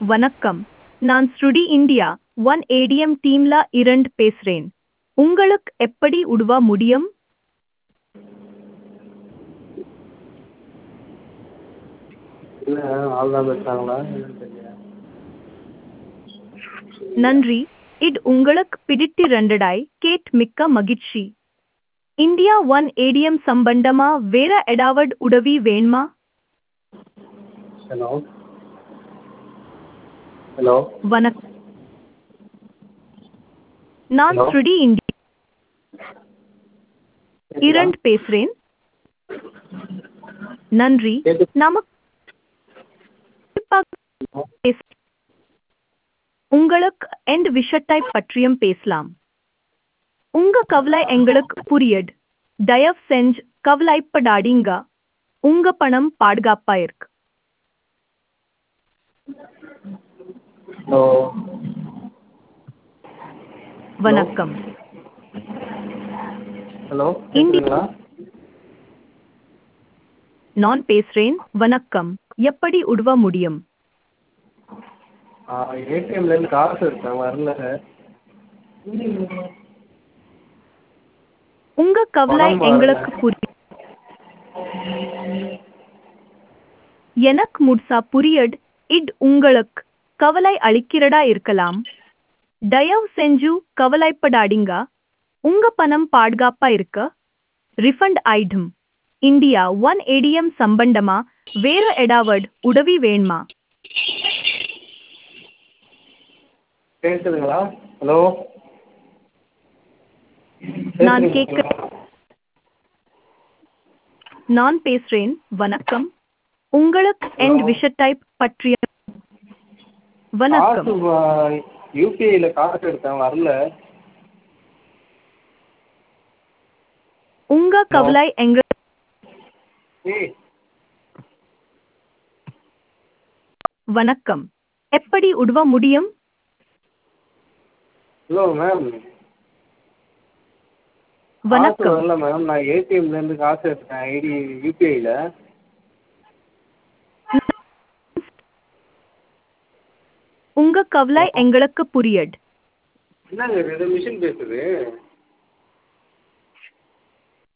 வணக்கம் நான் ஸ்ருடி இந்தியா ஒன் ஏடிஎம் டீம்ல இரண்டு பேசுறேன் உங்களுக்கு எப்படி உதவ முடியும் இல்லை ஆள் தான் பேசுகிறாங்களா என்னன்னு தெரியல நன்றி இது உங்களுக்கு பிடித்திருந்ததாய் கேட் மிக்க மகிழ்ச்சி இந்தியா ஒன் ஏடிஎம் சம்பந்தமா வேற ஏதாவது உதவி வேணுமா ஹலோ ஹலோ வணக்கம் நான் Hello? ஸ்ருடி இந்தியா இரண்டு பேசுறேன் நன்றி கேக்கு- நமக்கு பேச- உங்களுக்கு எந்த விஷயத்தை பற்றியும் பேசலாம் உங்க கவலை எங்களுக்கு புரியுது தயவு செஞ்சு கவலைப்படாதீங்க உங்க பணம் பாதுகாப்பா இருக்கு ஹலோ வணக்கம் ஹலோ இந்தி- கேட்குதுங்களா நான் பேசுறேன் வணக்கம் எப்படி உதவ முடியும் ஏடிஎம்லேருந்து காசு எடுத்தேன் வரல உங்க கவலை பணம் வரல. எங்களுக்கு புரியும் எனக்கு முழுசா புரியுது இது உங்களுக்கு கவலை அளிக்கிறதா இருக்கலாம் தயவு செஞ்சு கவலைப்படாதீங்க உங்க பணம் பாதுகாப்பா இருக்க ரிஃபண்ட் ஆயிடும் இந்தியா ஒன் ஏடிஎம் சம்பந்தமா வேற ஏதாவது உதவி வேணுமா கேட்குதுங்களா ஹலோ நான் கேட்க நான் பேசுறேன் வணக்கம் உங்களுக்கு எந்த விஷயத்தை பற்றிய வணக்கம் காசு யூபிஐயில் காசு எடுத்தேன் வரல உங்க கவலை எங்க ஏய் வணக்கம் எப்படி உதவ முடியும் ஹலோ மேம் காசு வணக்கம் வரல மேம் நான் ஏடிஎம்லேருந்து காசு எடுத்தேன் ஐடி யூபிஐயில் உங்க கவலை எங்களுக்கு புரியுது என்னங்க இது மிஷின் பேசுது